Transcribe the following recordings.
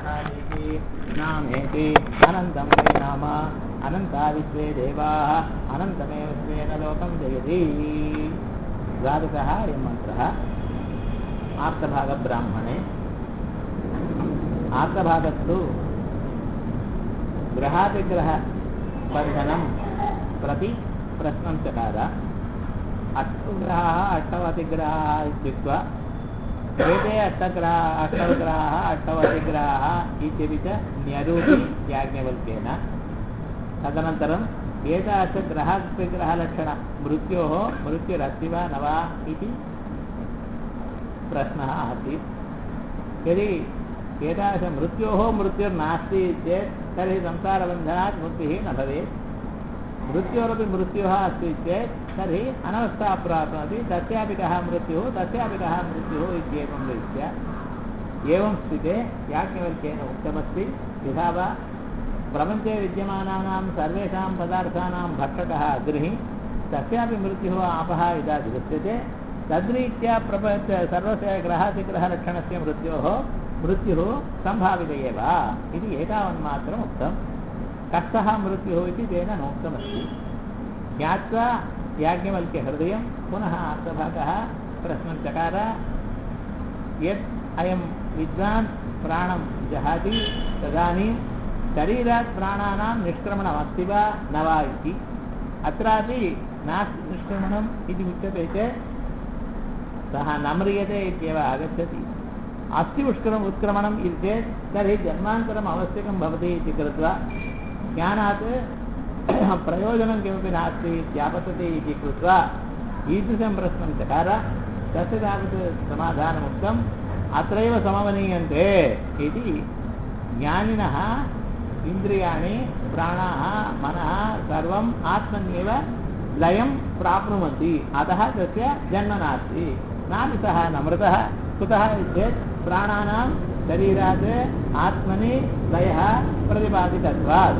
अनादिति नामेति अनन्तं वै नाम अनन्ता विश्वे देवाः अनन्तमेव स्वेन लोकं जयति द्वादशः अयं मन्त्रः आर्तभागब्राह्मणे आर्तभागस्तु गृहातिग्रहबन्धनं प्रति प्रश्नं चकार अष्टग्रहाः अष्टवतिग्रहाः इत्युक्त्वा एते अष्टग्रहाः अष्टविग्रहाः अष्टवतिग्रहाः इत्यपि च न्यरूपि याज्ञवल्क्येन तदनन्तरम् एतादृशग्रहविग्रहलक्षण मृत्योः मृत्युरस्ति वा न वा इति प्रश्नः आसीत् यदि एतादृशमृत्योः मृत्युर्नास्ति चेत् तर्हि संसारबन्धनात् मुक्तिः न भवेत् मृत्योरपि मृत्युः अस्ति चेत् तर्हि अनवस्था प्राप्नोति तस्यापि कः मृत्युः तस्यापि कः मृत्युः इत्येवं रीत्या एवं स्थिते याज्ञवल्क्येन उक्तमस्ति यथा वा प्रपञ्चे विद्यमानानां सर्वेषां पदार्थानां भक्षकः अग्निः तस्यापि मृत्युः आपः यदा दृश्यते तद्रीत्या प्रपञ्च सर्वस्य ग्रहातिग्रहलक्षणस्य मृत्योः मृत्युः सम्भावित एव इति एतावन्मात्रम् उक्तम् कष्टः मृत्युः इति तेन नोक्तमस्ति ज्ञात्वा याज्ञवल्क्यहृदयं पुनः अर्थभागः प्रश्नं चकार यत् अयं विद्वान् प्राणं जहाति तदानीं शरीरात् प्राणानां निष्क्रमणमस्ति वा न वा इति अत्रापि नास्ति निष्क्रमणम् इति उच्यते चेत् सः न म्रियते इत्येव आगच्छति अस्ति उष्क्रम उत्क्रमणम् इति चेत् तर्हि जन्मान्तरम् आवश्यकं भवति इति कृत्वा ज्ञानात् प्रयोजनं किमपि नास्ति इत्यापतति इति कृत्वा ईदृशं प्रश्नं चकार तस्य तावत् समाधानमुक्तम् अत्रैव समवनीयन्ते इति ज्ञानिनः इन्द्रियाणि प्राणाः मनः सर्वम् आत्मन्येव लयं प्राप्नुवन्ति अतः तस्य जन्म नास्ति नापि सः न मृतः कुतः चेत् प्राणानां शरीरात् आत्मनि लयः प्रतिपादितत्वात्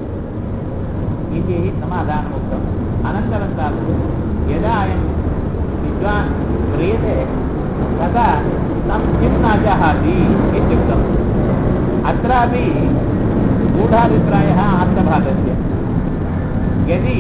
इति समाधानमुक्तम् अनन्तरं तावत् यदा अयं विद्वान् क्रियते तदा तं किं न जहाति इत्युक्तम् अत्रापि गूढाभिप्रायः आत्मभागस्य यदि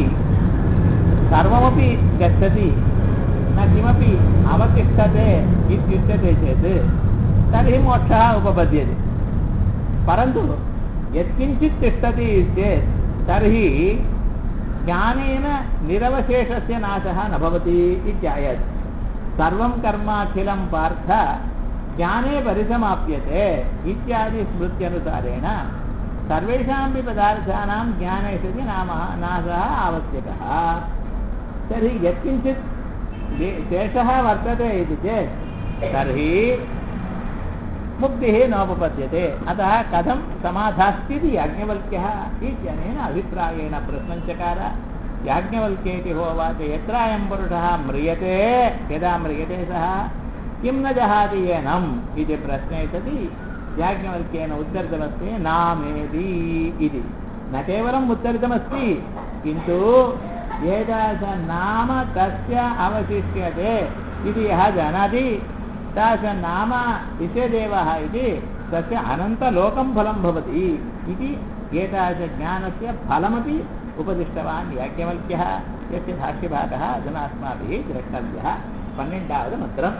सर्वमपि गच्छति न किमपि अवतिष्ठते इत्युच्यते चेत् तर्हि मोक्षः उपपद्यते परन्तु यत्किञ्चित् तिष्ठति चेत् तर्हि ज्ञानेन निरवशेषस्य नाशः न भवति इत्यायत् सर्वं कर्माखिलं पार्थ ज्ञाने परिसमाप्यते इत्यादि स्मृत्यनुसारेण सर्वेषामपि पदार्थानां ज्ञाने सति नाम नाशः आवश्यकः तर्हि यत्किञ्चित् शेषः वर्तते इति चेत् तर्हि मुक्तिः नोपपद्यते अतः कथं समाधास्तीति याज्ञवल्क्यः इत्यनेन अभिप्रायेण प्रश्नञ्चकार याज्ञवल्क्येति होवाच यत्र अयं पुरुषः म्रियते यदा म्रियते सः किं न जहाति येनम् इति प्रश्ने सति याज्ञवल्क्येन उत्तरितमस्ति नामेति इति न केवलम् उत्तरितमस्ति किन्तु एतादृश नाम तस्य अवशिष्यते इति यः जानाति तादृश नाम विषयदेवः इति तस्य अनन्तलोकं फलं भवति इति एतादृशज्ञानस्य फलमपि उपदिष्टवान् याज्ञवल्क्यः यस्य भाष्यभागः अधुना अस्माभिः द्रष्टव्यः பன்னெண்டாவது மந்திரம்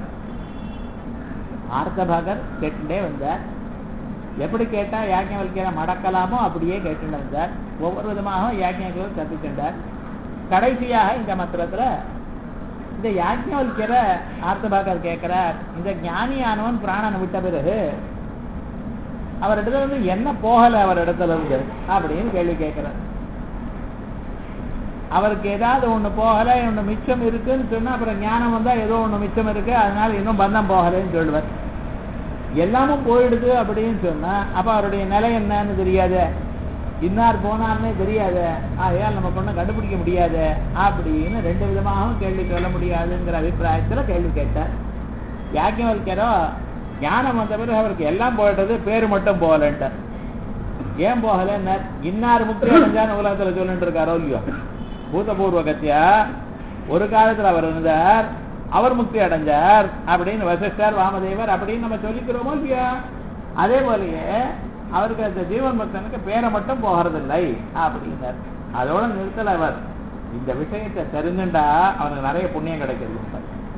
ஆர்த்தபகர் கேட்டுட்டே வந்தார் எப்படி கேட்டால் யாஜ்ஞவல்கியரை மடக்கலாமோ அப்படியே கேட்டுட்டு வந்தார் ஒவ்வொரு விதமாக யாஜ்ஞர்கள் கற்றுக்கொண்டார் கடைசியாக இந்த மந்திரத்தில் இந்த யாஜ்ஞவல்கியரை ஆர்த்தபாகர் கேட்கிறார் இந்த ஞானியானவன் பிராணனை விட்ட பிறகு அவரிடத்துல இருந்து என்ன போகலை அவர் இடத்துல இருந்து அப்படின்னு கேள்வி கேட்கிறார் அவருக்கு ஏதாவது ஒண்ணு போகலை ஒண்ணு மிச்சம் இருக்குன்னு சொன்னா அப்புறம் ஞானம் வந்தா ஏதோ ஒண்ணு மிச்சம் இருக்கு அதனால இன்னும் பந்தம் போகலைன்னு சொல்லுவார் எல்லாமும் போயிடுது அப்படின்னு சொன்னா அப்ப அவருடைய நிலை என்னன்னு தெரியாத இன்னார் போனார்னே தெரியாத ஆகையால் நம்ம பொண்ணை கண்டுபிடிக்க முடியாத அப்படின்னு ரெண்டு விதமாகவும் கேள்வி சொல்ல முடியாதுங்கிற அபிப்பிராயத்துல கேள்வி கேட்டார் யாக்கியவல்கிறோ ஞானம் வந்த பிறகு அவருக்கு எல்லாம் போயிட்டது பேரு மட்டும் போகலன்ட்டார் ஏன் போகலன்னு இன்னார் முக்கிய அடைஞ்சான்னு உலகத்துல சொல்லிட்டு இருக்காரோ இல்லையோ பூதபூர்வ கத்தியா ஒரு காலத்துல அவர் இருந்தார் அவர் முக்தி அடைஞ்சார் அப்படின்னு வசிஷ்டர் வாமதேவர் அப்படின்னு நம்ம சொல்லிக்கிறோமோ இல்லையா அதே போலயே அவருக்கு அந்த ஜீவன் பக்தனுக்கு பேரை மட்டும் போகிறதில்லை அப்படின்னார் அதோட நிறுத்தல அவர் இந்த விஷயத்தை தெரிஞ்சுண்டா அவனுக்கு நிறைய புண்ணியம் கிடைக்கிறது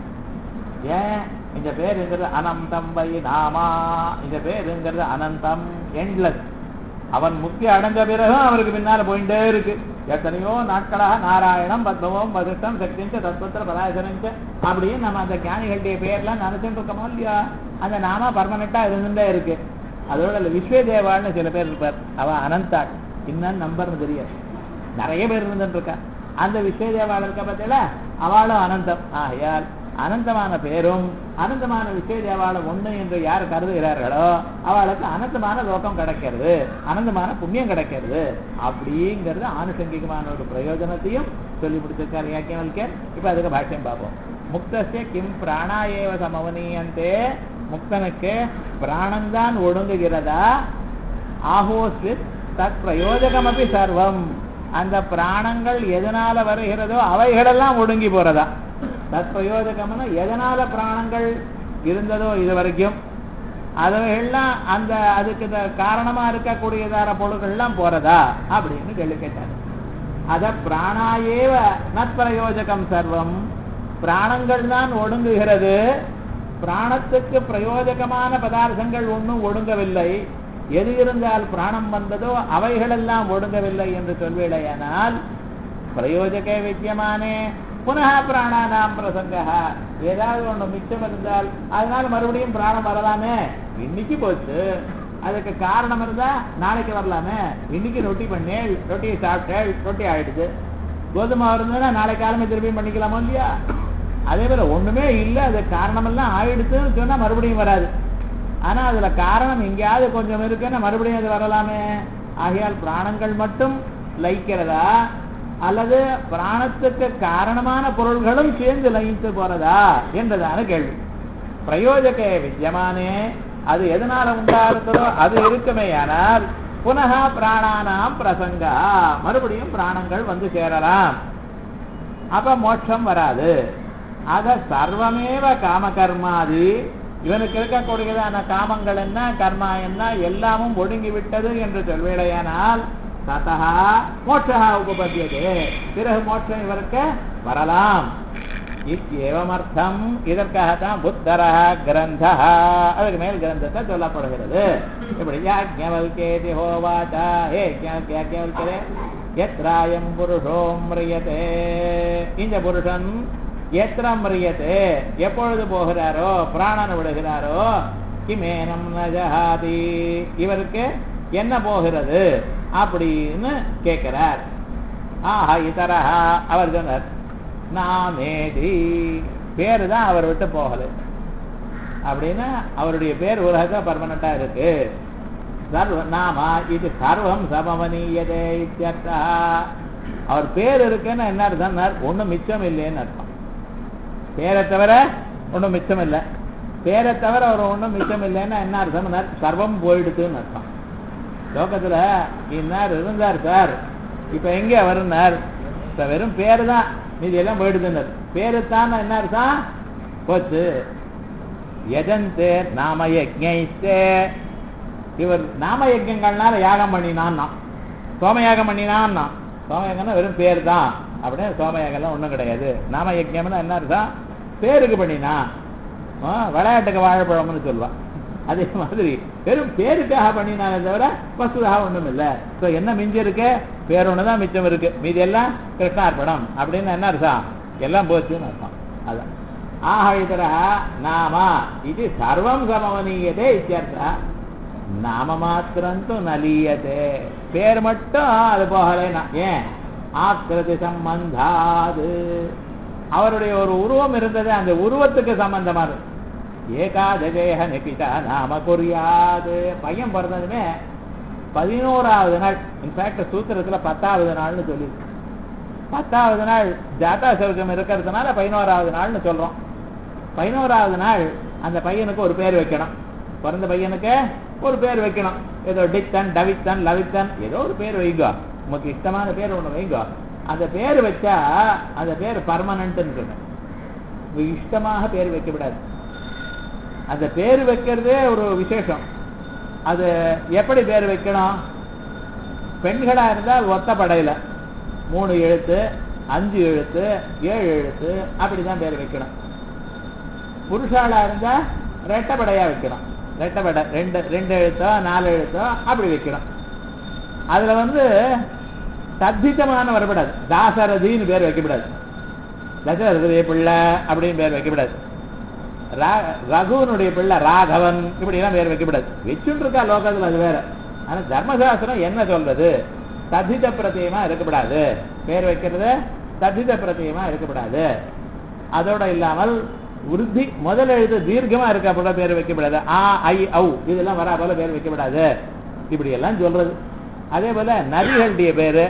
ஏன் இந்த பேருங்கிறது அனந்தம் வை நாமா இந்த பேருங்கிறது அனந்தம் எண்ட்லெஸ் அவன் முக்தி அடைஞ்ச பிறகும் அவருக்கு பின்னால போயிட்டே இருக்கு எத்தனையோ நாட்களாக நாராயணம் பத்மவம் வதிஷ்டம் சக்திஞ்ச தத்துவத்திர பராசரஞ்ச அப்படின்னு நம்ம அந்த ஞானிகளுடைய பேர்லாம் நினைச்சுட்டு இருக்கோமோ இல்லையா அந்த நாம பர்மனண்டா இருந்துட்டே இருக்கு அதோட இல்ல விஸ்வதேவாள்னு சில பேர் இருப்பார் அவ அனந்தாள் இன்னும் நம்பர்னு தெரியாது நிறைய பேர் இருந்துட்டு இருக்கா அந்த விஸ்வதேவாள் இருக்க பார்த்தீங்களா அவளும் அனந்தம் ஆகையால் அனந்தமான பேரும் அனந்தமான விஸ்வதேவாளம் ஒண்ணு என்று யார் கருதுகிறார்களோ அவளுக்கு அனந்தமான லோகம் கிடைக்கிறது அனந்தமான புண்ணியம் கிடைக்கிறது அப்படிங்கிறது ஆனுஷங்கிகமான ஒரு பிரயோஜனத்தையும் சொல்லி முடிச்சிருக்காரு யாக்கியவல்கர் இப்ப அதுக்கு பாஷ்யம் பார்ப்போம் முக்தசிய கிம் பிராணாயேவ சமவனீயந்தே முக்தனுக்கு பிராணந்தான் ஒடுங்குகிறதா ஆஹோஸ்வித் தத் பிரயோஜகமபி சர்வம் அந்த பிராணங்கள் எதனால வருகிறதோ அவைகளெல்லாம் ஒடுங்கி போறதா தத் பிரயோஜகம்னா எதனால பிராணங்கள் இருந்ததோ இது வரைக்கும் அவைகள்லாம் அந்த அதுக்கு த- காரணமா இருக்கக்கூடியதான பொருள்கள்லாம் போறதா அப்படின்னு கேள்வி கேட்டார் அத பிராணாயேவ நற்பிரயோஜகம் சர்வம் பிராணங்கள் தான் ஒடுங்குகிறது பிராணத்துக்கு பிரயோஜகமான பதார்த்தங்கள் ஒன்றும் ஒடுங்கவில்லை எது இருந்தால் பிராணம் வந்ததோ அவைகளெல்லாம் ஒடுங்கவில்லை என்று சொல்வேடையானால் பிரயோஜக வித்தியமானே புனः பிராணானாம் பிரசங்க ஏதாவது ஒண்ணு மிச்சம் இருந்தால் அதனால மறுபடியும் பிராணம் வரலாமே இன்னைக்கு போச்சு அதுக்கு காரணம் இருந்தா நாளைக்கு வரலாமே இன்னைக்கு ரொட்டி பண்ணேள் ரொட்டியை சாப்பிட்டேள் ரொட்டி ஆயிடுது கோதுமை இருந்ததுன்னா நாளை காலமே திரும்பியும் பண்ணிக்கலாமா இல்லையா அதே போல ஒண்ணுமே இல்லை அது காரணமெல்லாம் ஆயிடுச்சுன்னு சொன்னா மறுபடியும் வராது ஆனா அதுல காரணம் எங்கேயாவது கொஞ்சம் இருக்குன்னா மறுபடியும் அது வரலாமே ஆகையால் பிராணங்கள் மட்டும் லயிக்கிறதா அல்லது பிராணத்துக்கு காரணமான பொருள்களும் சேர்ந்து லயித்து போறதா என்றதான கேள்வி பிரயோஜக வித்தியமானே அது எதனால உண்டாகிறதோ அது இருக்குமே ஆனால் புனக பிராணானாம் பிரசங்கா மறுபடியும் பிராணங்கள் வந்து சேரலாம் அப்ப மோட்சம் வராது அத சர்வமேவ காம கர்மாதி இவனுக்கு இருக்கக்கூடியதான காமங்கள் என்ன கர்மா என்ன எல்லாமும் ஒடுங்கி விட்டது என்று சொல்வேடையானால் ததா மோட்சா உபபத்தியதே பிறகு மோட்சம் இவருக்கு வரலாம் இத்தியேவமர்த்தம் இதற்காகத்தான் புத்தர கிரந்த அதுக்கு மேல் கிரந்தத்தை சொல்லப்படுகிறது இப்படி யாஜ்ஞவல்கேதி ஹோவாச்சா ஹே யாஜ்ஞவல்கரே எத்ராயம் புருஷோ மிரியதே இந்த புருஷன் எத்திர மிரியதே எப்பொழுது போகிறாரோ பிராணன் விடுகிறாரோ கிமேனம் நஜஹாதி இவருக்கு என்ன போகிறது அப்படின்னு கேட்கிறார் ஆஹா இதரஹா அவர் சொன்னார் நாமேதி பேரு தான் அவர் விட்டு போகல அப்படின்னா அவருடைய பேர் உலகத்தை பர்மனண்டா இருக்கு சர்வ நாமா இது சர்வம் சமவனீயதே இத்தியர்த்தா அவர் பேர் இருக்குன்னு என்ன அர்த்தம் ஒண்ணும் மிச்சம் இல்லைன்னு அர்த்தம் பேரை தவிர ஒண்ணும் மிச்சம் இல்லை பேரை தவிர அவர் ஒண்ணும் மிச்சம் இல்லைன்னா என்ன அர்த்தம் சர்வம் போயிடுதுன்னு அர்த்தம் லோகத்துல இன்னார் இருந்தார் சார் இப்ப எங்க வருனார் இப்ப வெறும் பேரு தான் மீதி எல்லாம் போயிடுதுன்னார் பேரு தான் என்ன அர்த்தம் போச்சு எஜந்தே நாம யஜ்ஞைஸ்தே இவர் நாம யஜ்யங்கள்னால யாகம் பண்ணினான்னா சோமயாகம் பண்ணினான்னா சோமயாகம்னா வெறும் பேர் தான் அப்படின்னு சோமயாகம்லாம் ஒண்ணும் கிடையாது நாம யஜ்யம்னா என்ன அர்த்தம் பேருக்கு பண்ணினா ஆ, விளையாட்டுக்கு வாழைப்பழம்னு சொல்லுவான் அதே மாதிரி வெறும் பேருக்காக பண்ணினாலே தவிர வசுதாக ஒண்ணும் இல்ல சோ என்ன மிஞ்சி இருக்கு பேர் ஒண்ணுதான் மிச்சம் இருக்கு மீதி எல்லாம் கிருஷ்ணார்ப்பணம் அப்படின்னு என்ன அர்த்தம் எல்லாம் போச்சுன்னு அர்த்தம் அதான் ஆஹா இதர நாமா இது சர்வம் சமவனீயதே இத்தியர்த்தா நாம மாத்திரந்து நலியதே பேர் மட்டும் அது போகலைன்னா ஏன் ஆக்கிருதி சம்பந்தாது அவருடைய ஒரு உருவம் இருந்தது அந்த உருவத்துக்கு சம்பந்தமானது ஏகாதேக நிபிதா நாம குறியாது பையன் பிறந்ததுமே பதினோராவது நாள் இன்ஃபேக்ட் சூத்திரத்துல பத்தாவது நாள்னு சொல்லி பத்தாவது நாள் ஜாதா சௌகம் இருக்கிறதுனால பதினோராவது நாள்னு சொல்றோம் பதினோராவது நாள் அந்த பையனுக்கு ஒரு பேர் வைக்கணும் பிறந்த பையனுக்கு ஒரு பேர் வைக்கணும் ஏதோ டித்தன் டவித்தன் லவித்தன் ஏதோ ஒரு பேர் வைங்க உமக்கு இஷ்டமான பேர் ஒண்ணு வைங்க அந்த பேர் வச்சா அந்த பேர் பர்மனன்ட்னு சொன்னேன் இஷ்டமாக பேர் வைக்க விடாது அந்த பேர் வைக்கிறதே ஒரு விசேஷம் அது எப்படி பேர் வைக்கணும் பெண்களா இருந்தால் ஒத்த படையில மூணு எழுத்து அஞ்சு எழுத்து ஏழு எழுத்து அப்படிதான் பேர் வைக்கணும் புருஷாளா இருந்தா ரெட்டப்படையா வைக்கணும் ரெட்டப்படை ரெண்டு ரெண்டு எழுத்தோ நாலு எழுத்தோ அப்படி வைக்கணும் அதுல வந்து தத்தித்தமான வரப்படாது தாசரதின்னு பேர் வைக்கப்படாது தசரதி பிள்ளை அப்படின்னு பேர் வைக்கப்படாது ரா- ரகுவனுடைய பிள்ளை ராகவன் இப்படி எல்லாம் பேர் வைக்கப்படாது வச்சுட்டு இருக்கா லோகத்துல அது வேற ஆனா தர்மசாஸ்திரம் என்ன சொல்றது தத்தித பிரத்தியமா இருக்கக்கூடாது பேர் வைக்கிறது தத்தித பிரத்தியமா இருக்கக்கூடாது அதோட இல்லாமல் விருத்தி முதல் எழுத்து தீர்க்கமா இருக்க போல பேர் வைக்கப்படாது ஆ ஐ ஔ இதெல்லாம் வரா போல பேர் வைக்கப்படாது இப்படி எல்லாம் சொல்றது அதே போல நதிகளுடைய பேரு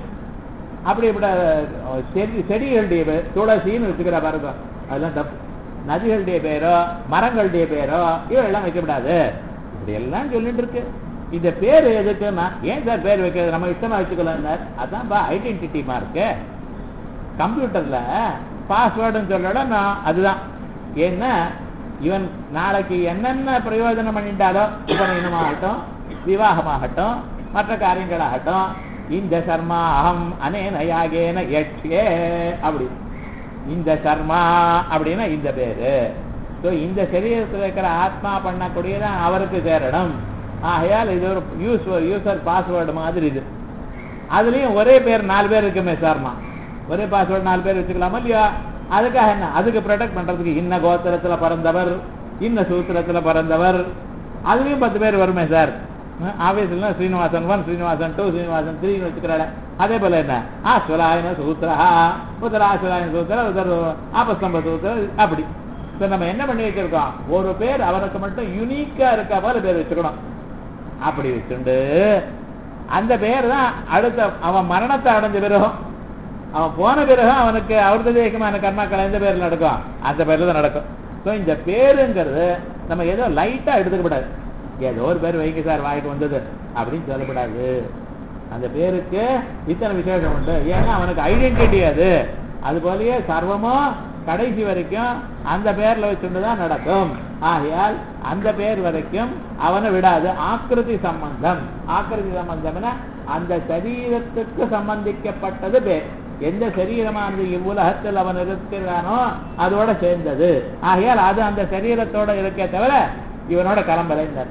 அப்படி இப்படி செடி செடிகளுடைய பேர் துளசின்னு வச்சுக்கிற பாருங்க அதெல்லாம் தப்பு நதிகளுடைய பேரோ மரங்களுடைய பேரோ இவையெல்லாம் வைக்கப்படாது இப்படி எல்லாம் சொல்லிட்டு இருக்கு இந்த பேர் எதுக்குன்னா ஏன் சார் பேர் வைக்கிறது நம்ம இஷ்டமா வச்சுக்கலாம் அதான்ப்பா ஐடென்டிட்டி மார்க்கு கம்ப்யூட்டர்ல பாஸ்வேர்டுன்னு சொல்லட நான் அதுதான் ஏன்னா இவன் நாளைக்கு என்னென்ன பிரயோஜனம் பண்ணிட்டாலோ உபநயனமாகட்டும் விவாகமாகட்டும் மற்ற காரியங்களாகட்டும் இந்த சர்மா அகம் அனேன யாகேன யட்சியே அப்படி இந்த சர்மா அப்படின்னா இந்த பேரு ஸோ இந்த சரீரத்தில் இருக்கிற ஆத்மா பண்ணக்கூடியதான் அவருக்கு சேரணும் ஆகையால் இது ஒரு யூஸ் யூசர் பாஸ்வேர்டு மாதிரி இது அதுலயும் ஒரே பேர் நாலு பேர் இருக்குமே சார்மா ஒரே பாஸ்வேர்டு நாலு பேர் வச்சுக்கலாமா இல்லையா அதுக்காக என்ன அதுக்கு ப்ரொடெக்ட் பண்றதுக்கு இன்ன கோத்திரத்துல பிறந்தவர் இன்ன சூத்திரத்துல பிறந்தவர் அதுலயும் பத்து பேர் வருமே சார் ஆபீஸ்ல ஸ்ரீனிவாசன் ஒன் ஸ்ரீனிவாசன் டூ ஸ்ரீனிவாசன் த்ரீன்னு வச்சுக்கிறாள் அதே போல என்ன ஆஸ்வலாயன சூத்திரா உத்தர ஆஸ்வலாயன சூத்திர உத்தர ஆபஸ்தம்ப சூத்திர அப்படி இப்ப நம்ம என்ன பண்ணி வச்சிருக்கோம் ஒரு பேர் அவருக்கு மட்டும் யுனிக்கா இருக்க போல பேர் வச்சுக்கணும் அப்படி வச்சுண்டு அந்த பேர் தான் அடுத்த அவன் மரணத்தை அடைஞ்ச பிறகும் அவன் போன பிறகும் அவனுக்கு அவர்த தேகமான கர்மாக்கள் எந்த பேர்ல நடக்கும் அந்த பேர்ல தான் நடக்கும் ஸோ இந்த பேருங்கிறது நம்ம ஏதோ லைட்டா எடுத்துக்கப்படாது ஏதோ ஒரு பேர் வைங்க சார் வாய்க்கு வந்தது அப்படின்னு சொல்லக்கூடாது அந்த பேருக்கு இத்தனை விசேஷம் உண்டு ஏன்னா அவனுக்கு ஐடென்டிட்டி அது அது போலயே சர்வமும் கடைசி வரைக்கும் அந்த பேர்ல வச்சுட்டு தான் நடக்கும் ஆகையால் அந்த பேர் வரைக்கும் அவனை விடாது ஆக்கிருதி சம்பந்தம் ஆக்கிருதி சம்பந்தம்னா அந்த சரீரத்துக்கு சம்பந்திக்கப்பட்டது பேர் எந்த சரீரமானது இவ்வுலகத்தில் அவன் இருக்கிறானோ அதோட சேர்ந்தது ஆகையால் அது அந்த சரீரத்தோட இருக்கே தவிர இவனோட கலம்பலைந்தார்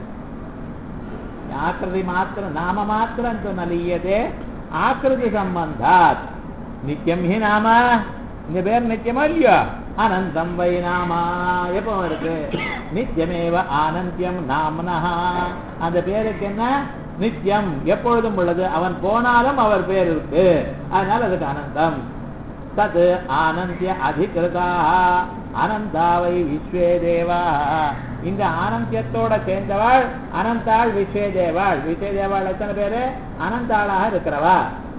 ஆக்கிருதி மாத்திரம் நாம மாத்திரம் நலியதே ஆக்கிருதி சம்பந்தாத் நித்தியம் ஹி நாம இந்த பேர் நித்தியமா இல்லையா அனந்தம் வை நாமா எப்போ இருக்கு நித்தியமேவ ஆனந்தியம் நாமனஹா அந்த பேருக்கு என்ன நித்தியம் எப்பொழுதும் உள்ளது அவன் போனாலும் அவர் பேர் இருக்கு அதனால அதுக்கு அனந்தம் தத் ஆனந்திய அதிகிருதா அனந்தாவை விஸ்வே தேவா இந்த ஆனந்தியத்தோட சேர்ந்தவாள் அனந்தாள் விஸ்வே தேவாள் விஸ்வே தேவாள் எத்தனை பேரு அனந்தாளாக இருக்கிறவா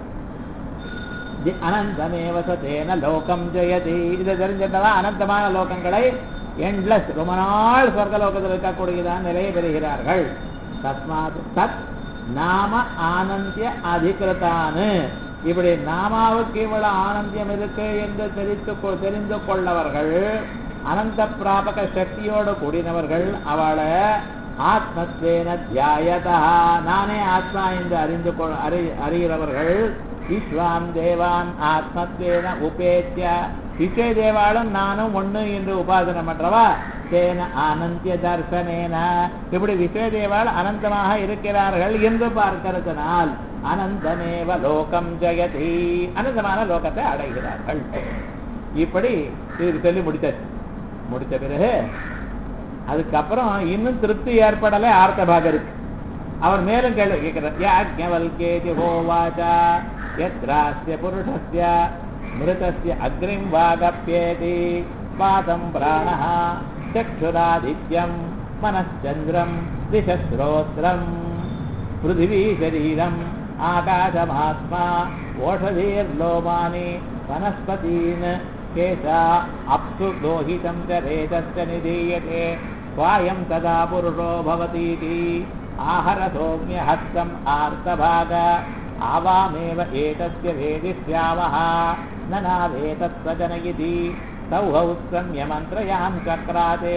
தி- அனந்தமேவ சதேன லோகம் ஜெயதி இதை தெரிஞ்சிட்டவா அனந்தமான லோகங்களை எண்ட்லெஸ் ரொம்ப நாள் சொர்க்கலோகத்தில் இருக்கக்கூடியதான் நிலையை பெறுகிறார்கள் தஸ்மாத் தத் நாம ஆனந்திய அதிகிருத்தானு இப்படி நாமாவுக்கு இவ்வளவு ஆனந்தியம் இருக்கு என்று தெரிந்து கொ- தெரிந்து கொள்ளவர்கள் அனந்த பிராபக சக்தியோடு கூடினவர்கள் அவளை ஆத்மத்வேன தியாயதா நானே ஆத்மா என்று அறிந்து கொள் அறி அறிகிறவர்கள் விஸ்வாம் தேவான் ஆத்மத்வேன உபேத்திய விஸ்வே தேவாளும் நானும் ஒண்ணு என்று உபாசனை பண்றவா தேன ஆனந்திய தர்சனேன இப்படி விஸ்வே தேவாள் அனந்தமாக இருக்கிறார்கள் என்று பார்க்கிறதுனால் அனந்தமேவ லோகம் ஜெயதி அனந்தமான லோகத்தை அடைகிறார்கள் இப்படி இதுக்கு சொல்லி முடிச்சாச்சு முடிச்ச பிறகு அதுக்கப்புறம் இன்னும் திருப்தி ஏற்படலை ஆர்த்த பாகம் இருக்கு அவர் மேலும் கேள்வி கேட்கிறார் யாஜ்ஞவல்கேதி ஹோவாச்சா யத்ராஸ்ய புருஷஸ்ய மிருதஸ்ய அக்னிம் வாகப்யேதி பாதம் பிராணः சக்ஷுராதித்யம் மனச்சந்திரம் திசஸ்ரோத்ரம் पृथिवी शरीरम् आकाशमात्मा ओषधीर्लोमानि वनस्पतीन् केशा अप्सु दोहितं च रेतश्च निधीयते स्वायं तदा पुरुषो भवतीति आहर सौम्यहस्तम् आर्तभाग आवामेव एतस्य वेदिष्यामः न नावेतत्स्वजन इति सौहौ सम्यमन्त्रयां चक्राते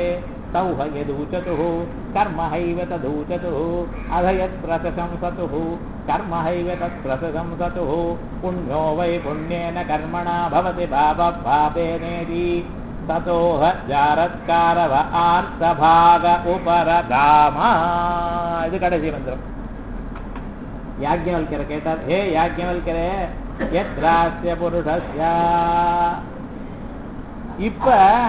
तौह यदूचतुः कर्म हैव तदूचतुः अध यत्प्रशंसतुः कर्म हैव तत्प्रशंसतुः पुण्यो वै पुण्येन कर्मणा भवति पापपापेनेति ततोह जारत्कारव आर्तभाग उपरगामा இது கடைசி மந்திரம் யாஜ்ஞவல்கர கேட்டார் ஹே யாஜ்ஞவல்கரே எத்ராஸ்ய புருஷஸ்யா இப்ப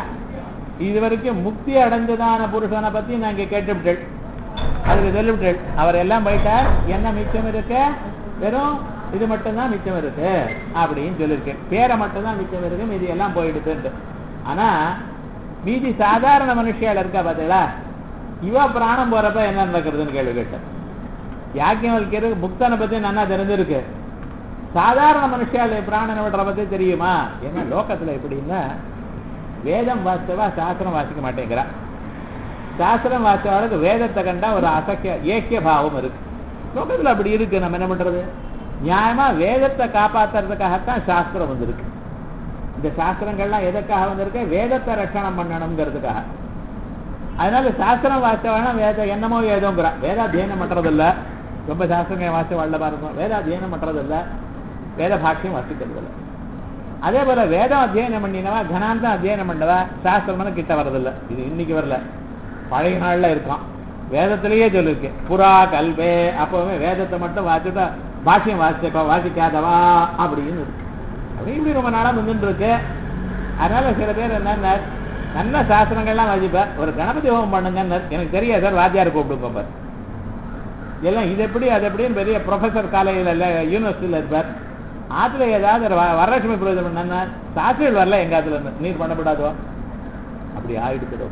இது வரைக்கும் முக்தி அடைஞ்சதான புருஷனை பத்தி நாங்க கேட்டுவிட்டேன் அதுக்கு சொல்லிவிட்டேன் அவர் எல்லாம் போயிட்டார் என்ன மிச்சம் இருக்கு வெறும் இது மட்டும்தான் மிச்சம் இருக்கு அப்படின்னு சொல்லியிருக்கேன் பேரை மட்டும்தான் மிச்சம் இருக்கு மீதி எல்லாம் போயிடுதுன்ட்டு ஆனா மீதி சாதாரண மனுஷியால் இருக்கா பார்த்தீங்களா இவ பிராணம் போறப்ப என்ன நடக்கிறதுன்னு கேள்வி கேட்டேன் யாக்கியவல்கிறது புக்தனை பத்தி நல்லா தெரிஞ்சிருக்கு சாதாரண மனுஷால பிராணனை விடுற பத்தி தெரியுமா ஏன்னா லோகத்துல எப்படின்னா வேதம் வாசிச்சவா சாஸ்திரம் வாசிக்க மாட்டேங்கிறா சாஸ்திரம் வாசிச்சவாளுக்கு வேதத்தை கண்டா ஒரு அசக்கிய ஏக்கிய பாவம் இருக்கு லோகத்துல அப்படி இருக்கு நம்ம என்ன பண்றது நியாயமா வேதத்தை காப்பாத்துறதுக்காகத்தான் சாஸ்திரம் வந்திருக்கு இந்த சாஸ்திரங்கள்லாம் எதுக்காக வந்திருக்கு வேதத்தை ரட்சணம் பண்ணணுங்கிறதுக்காக அதனால சாஸ்திரம் வாசிச்சவனா வேத என்னமோ ஏதோங்கிறா வேதாத்தியனம் பண்றதில்ல ரொம்ப சாஸ்திரங்கள் வாசிச்ச வாழ பாருங்க வேதாத்தியனம் பண்றதில்ல வேத பாக்கியம் வாசிக்கிறது இல்லை அதே போல வேதம் அத்தியனம் பண்ணினவா கனாந்தம் அத்தியனம் பண்ணவா சாஸ்திரம்னு கிட்ட வரதில்லை இது இன்னைக்கு வரல பழைய நாள்ல இருக்கான் வேதத்திலேயே சொல்லிருக்கு புறா கல்வே அப்பவுமே வேதத்தை மட்டும் வாசிட்டா பாஷ்யம் வாசிச்சப்பா வாசிக்காதவா அப்படின்னு இருக்கு அப்படி இப்படி ரொம்ப நாளா வந்துட்டு இருக்கு அதனால சில பேர் என்ன நல்ல சாஸ்திரங்கள்லாம் வாசிப்பார் ஒரு கணபதி ஹோமம் பண்ணுங்க எனக்கு தெரியாது சார் வாத்தியார் கூப்பிடுங்க பார் எல்லாம் இது எப்படி அது எப்படின்னு பெரிய ப்ரொஃபசர் காலேஜில் இல்லை யூனிவர்சிட்டியில் இருப்பார் ஆற்றுல ஏதாவது ஒரு வ- வரலட்சுமி பிரயோஜனம் பண்ணா சாஸ்திரிகள் வரல எங்க ஆத்துல இருந்து நீர் பண்ணப்படாதோ அப்படி ஆயிடுத்துடும்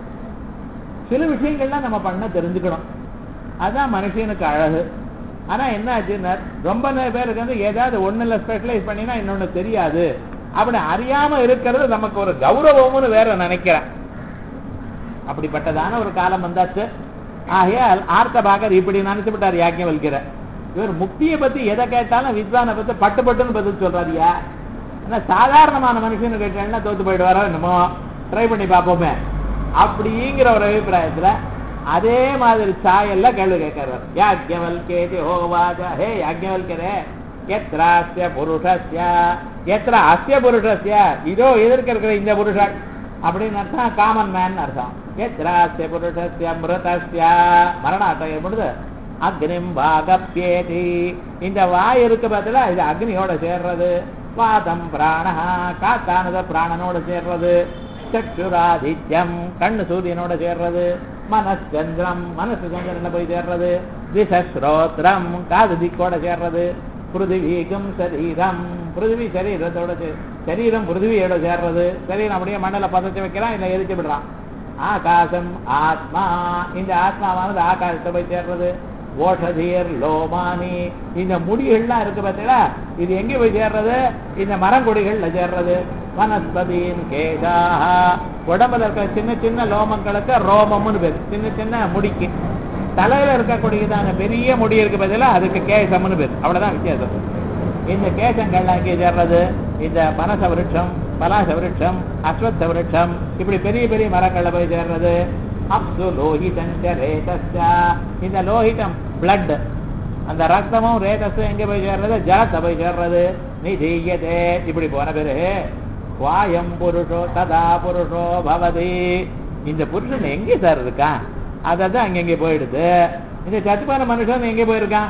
சில விஷயங்கள்லாம் நம்ம பண்ண தெரிஞ்சுக்கணும் அதான் மனுஷனுக்கு அழகு ஆனா என்ன ஆச்சுன்னா ரொம்ப நிறைய பேருக்கு வந்து ஏதாவது ஒண்ணுல ஸ்பெஷலைஸ் பண்ணினா இன்னொன்னு தெரியாது அப்படி அறியாம இருக்கிறது நமக்கு ஒரு கௌரவம்னு வேற நினைக்கிறேன் அப்படிப்பட்டதான ஒரு காலம் வந்தாச்சு ஆகையால் ஆர்த்த பாகர் இப்படி நினைச்சு விட்டார் யாக்கியம் வலிக்கிற இவர் முக்தியை பத்தி எதை கேட்டாலும் வித்வானை பத்தி பட்டு பட்டுன்னு பதில் சொல்றாருயா ஆனா சாதாரணமான மனுஷனு கேட்டேன்னா தோத்து போயிடுவாரோ என்னமோ ட்ரை பண்ணி பார்ப்போமே அப்படிங்கிற ஒரு அபிப்பிராயத்துல அதே மாதிரி சாயல்ல கேள்வி கேட்கிறார் யாக்கியவல் கேதி ஹோவாஜா ஹே யாக்கியவல்கரே எத்ராஸ்ய புருஷஸ்ய எத்ர அஸ்ய புருஷஸ்ய இதோ எதிர்க்க இருக்கிற இந்த புருஷன் அப்படின்னு அர்த்தம் காமன் மேன் அர்த்தம் எத்ராஸ்ய புருஷஸ்ய மிருதஸ்ய மரணாட்டம் ஏற்படுது அக்னிம் வாகப்பியேதி இந்த வாய் இருக்கு பார்த்தல இது அக்னியோட சேர்றது வாதம் பிராணஹா காத்தானது பிராணனோட சேர்றது சக்ஷுராதித்யம் கண்ணு சூரியனோட சேர்றது மனச்சந்திரம் மனசு சந்திரன் போய் சேர்றது திசஸ்ரோத்ரம் காது திக்கோட சேர்றது பிருத்திவீகம் சரீரம் பிருத்திவி சரீரத்தோட சே- சரீரம் பிருத்திவியோட சேர்றது சரீரம் அப்படியே மண்ணில் பதச்சு வைக்கிறான் இல்லை எரிச்சு விடுறான் ஆகாசம் ஆத்மா இந்த ஆத்மாவானது ஆகாசத்தை போய் சேர்றது ஓஷதீர் லோமானி இந்த முடிகள்லாம் இருக்கு பார்த்தீங்களா இது எங்க போய் சேர்றது இந்த மரங்கொடிகள்ல சேர்றது வனஸ்பதியின் கேசாஹா உடம்புல இருக்கிற சின்ன சின்ன லோமங்களுக்கு ரோமம்னு பேரு சின்ன சின்ன முடிக்கு தலையில இருக்கக்கூடியதான பெரிய முடி இருக்கு பார்த்தீங்களா அதுக்கு கேசம்னு பேரு அவ்வளவுதான் வித்தியாசம் இந்த கேசங்கள்லாம் எங்கே சேர்றது இந்த பனச விருட்சம் பலாச விருட்சம் அஸ்வத்த விருட்சம் இப்படி பெரிய பெரிய மரங்கள்ல போய் சேர்றது அப்சு லோஹிதஞ்ச ரேதஸ்யா இந்த லோஹிதம் பிளட் அந்த ரத்தமும் ரேதஸும் எங்க போய் சேர்றது ஜலத்தை போய் சேர்றது நிதீயதே இப்படி போன பிறகு வாயம் புருஷோ ததா புருஷோ பவதி இந்த புருஷன் எங்கே சார் இருக்கான் அதான் அங்கங்க போயிடுது இந்த சத்துப்பான மனுஷன் எங்கே போயிருக்கான்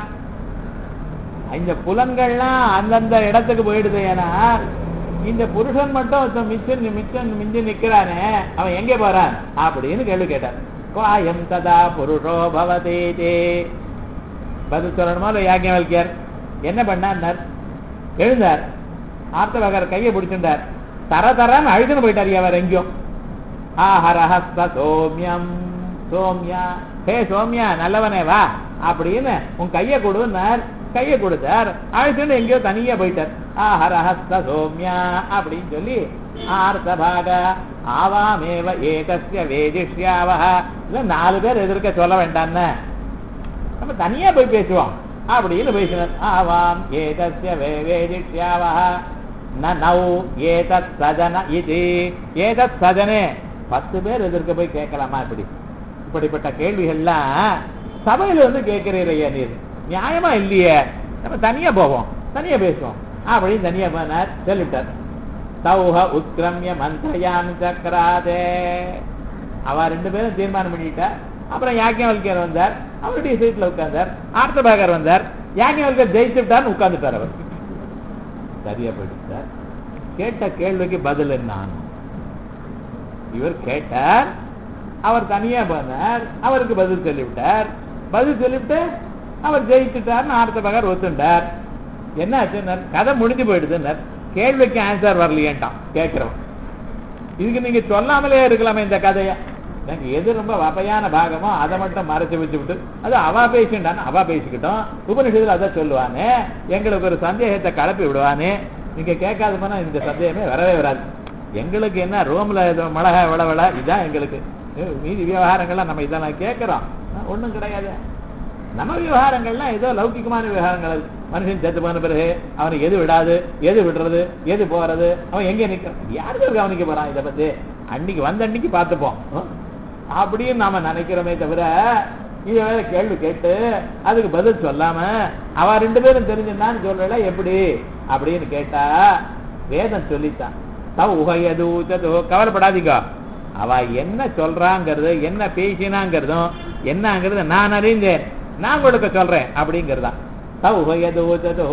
இந்த புலன்கள்லாம் அந்தந்த இடத்துக்கு போயிடுது ஏன்னா இந்த புருஷன் மட்டும் ஒருத்தன் மிச்சம் மிச்சம் மிஞ்சி நிக்கிறானே அவன் எங்கே போறான் அப்படின்னு கேள்வி கேட்டார் குவாயம் ததா புருஷோ பவதி பதில் சொல்லணுமா இல்லை யாக்கியவல்கியர் என்ன பண்ணார் எழுந்தார் ஆர்த்தவகர் கையை பிடிச்சிருந்தார் தர தரன்னு அழுதுன்னு போயிட்டார் அவர் எங்கேயும் ஆஹரஹஸ்த சோமியம் சோம்யா ஹே சோம்யா நல்லவனே வா அப்படின்னு உன் கையை கொடுன்னார் கையை கொடுத்தார் அழைச்சுட்டு எங்கேயோ தனியா போயிட்டார் ஆஹரஹஸ்த சோம்யா அப்படின்னு சொல்லி ஆர்த்தபாக ஆவாமேவ ஏகஸ்ய வேதிஷ்யாவஹ இல்ல நாலு பேர் எதிர்க்க சொல்ல வேண்டான்னு நம்ம தனியா போய் பேசுவோம் அப்படின்னு பேசினார் ஆவாம் ஏதஸ்ய வே- வேதிஷ்யாவஹ ந நௌ ஏதத் சஜன இது ஏதத் சஜனே பத்து பேர் எதிர்க்க போய் கேட்கலாமா இப்படி இப்படிப்பட்ட கேள்விகள்லாம் சபையில வந்து கேட்கிறீரையா நீர் நியாயமா இல்லையே நம்ம தனியா போவோம் தனியா பேசுவோம் அப்படின்னு தனியா போனார் சொல்லிவிட்டார் சௌஹ உத்கிரமிய மந்திரயான் சக்கராதே அவ ரெண்டு பேரும் தீர்மானம் பண்ணிட்டா அப்புறம் யாக்கியவல்கர் வந்தார் அவருடைய சீட்ல உட்கார்ந்தார் ஆர்த்தபாகர் வந்தார் யாக்கியவல்கர் ஜெயிச்சு விட்டார்னு உட்கார்ந்துட்டார் அவர் சரியா போயிட்டார் கேட்ட கேள்விக்கு பதில் என்ன இவர் கேட்டார் அவர் தனியா போனார் அவருக்கு பதில் சொல்லிவிட்டார் பதில் சொல்லிவிட்டு அவர் ஜெயிச்சுட்டார்னு ஆர்த்தபாகர் ஒத்துண்டார் என்ன ஆச்சுன்னார் கதை முடிஞ்சு போயிடுதுன்னார் கேள்விக்கு ஆன்சர் வரலையேன்ட்டான் கேட்கிறவன் இதுக்கு நீங்க சொல்லாமலே இருக்கலாமே இந்த கதைய எனக்கு எது ரொம்ப வகையான பாகமோ அதை மட்டும் மறைச்சு வச்சு விட்டு அது அவா பேசிண்டான்னு அவா பேசிக்கிட்டோம் உபனிஷத்துல அதை சொல்லுவானே எங்களுக்கு ஒரு சந்தேகத்தை கலப்பி விடுவானே நீங்க கேட்காத போனா இந்த சந்தேகமே வரவே வராது எங்களுக்கு என்ன ரோம்ல ஏதோ மிளகா விளவள இதான் எங்களுக்கு மீதி விவகாரங்கள்லாம் நம்ம இதெல்லாம் கேட்கிறோம் ஒண்ணும் கிடையாது நம்ம விவகாரங்கள்லாம் ஏதோ லௌகிகமான விவகாரங்கள் மனுஷன் செத்து போன பிறகு அவனுக்கு எது விடாது எது விடுறது எது போறது அவன் எங்க நிக்கிறான் யாருக்கு கவனிக்க போறான் இதை பத்தி அன்னைக்கு வந்த அன்னைக்கு பார்த்துப்போம் அப்படின்னு நாம நினைக்கிறோமே தவிர இத வேற கேள்வி கேட்டு அதுக்கு பதில் சொல்லாம அவ ரெண்டு பேரும் தெரிஞ்சிருந்தான்னு சொல்லல எப்படி அப்படின்னு கேட்டா வேதம் சொல்லித்தான் தவ உகையது கவலைப்படாதீங்க அவ என்ன சொல்றாங்கிறது என்ன பேசினாங்கிறதும் என்னங்கிறது நான் அறிந்தேன் நான் கொடுக்க சொல்றேன் அப்படிங்கிறதான் தௌஹயதூச்சதோ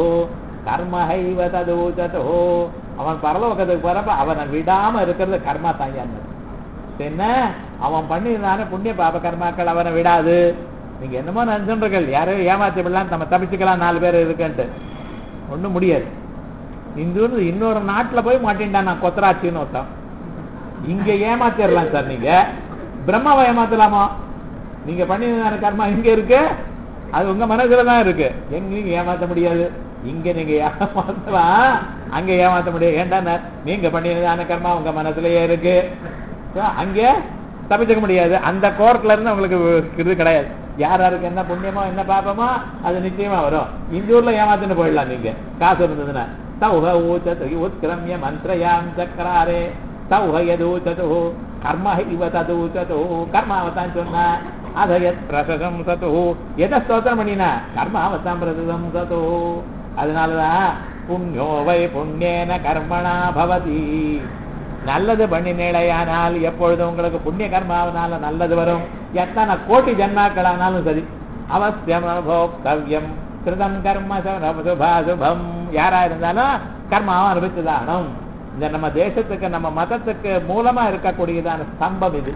கர்மஹைவ ததூச்சதோ அவன் பரலோகத்துக்கு போறப்ப அவனை விடாம இருக்கிறது கர்மா தாயான்னு என்ன அவன் பண்ணியிருந்தானே புண்ணிய பாப கர்மாக்கள் அவனை விடாது நீங்க என்னமோ நினைச்சுன்றீர்கள் யாரையும் ஏமாத்தி விடலாம் நம்ம தப்பிச்சுக்கலாம் நாலு பேர் இருக்குன்ட்டு ஒண்ணும் முடியாது இந்த இன்னொரு நாட்டுல போய் மாட்டேன்டான் நான் கொத்தராட்சின்னு ஒருத்தன் இங்க ஏமாத்திடலாம் சார் நீங்க பிரம்மாவை ஏமாத்தலாமா நீங்க பண்ணியிருந்தான கர்மா இங்க இருக்கு அது உங்க மனசுல தான் இருக்கு எங்க நீங்க ஏமாத்த முடியாது இங்க நீங்க ஏமாத்தலாம் அங்க ஏமாத்த முடியாது ஏண்டா நீங்க பண்ணியிருந்தான கர்மா உங்க மனசுலயே இருக்கு அங்க தப்பிச்சுக்க முடியாது அந்த கோர்ட்ல இருந்து உங்களுக்கு இது கிடையாது யார் யாருக்கு என்ன புண்ணியமோ என்ன பாப்பமோ அது நிச்சயமா வரும் இந்த ஊர்ல ஏமாத்துன்னு போயிடலாம் நீங்க காசு இருந்ததுன்னா தௌஹ ஊச்சது உத்கிரமிய மந்திரயாம் சக்கராரே தௌஹ யதூச்சது கர்ம இவ ததூச்சது கர்மாவத்தான் சொன்னா அதயத் பிரசகம் சது எதை ஸ்தோத்திரம் பண்ணினா கர்மாவத்தான் பிரசகம் சது அதனாலதான் புண்ணியோ வை புண்ணியன கர்மணா பவதி நல்லது பண்ணினேடையானால் எப்பொழுதும் உங்களுக்கு புண்ணிய கர்மாவனால நல்லது வரும் எத்தனை கோட்டி ஜன்மாக்களானாலும் சரி அவசியம் அனுபோக்தவ்யம் கிருதம் கர்ம சுபாசுபம் யாரா இருந்தாலும் கர்மாவும் அனுபவிச்சுதானும் இந்த நம்ம தேசத்துக்கு நம்ம மதத்துக்கு மூலமா இருக்கக்கூடியதான ஸ்தம்பம் இது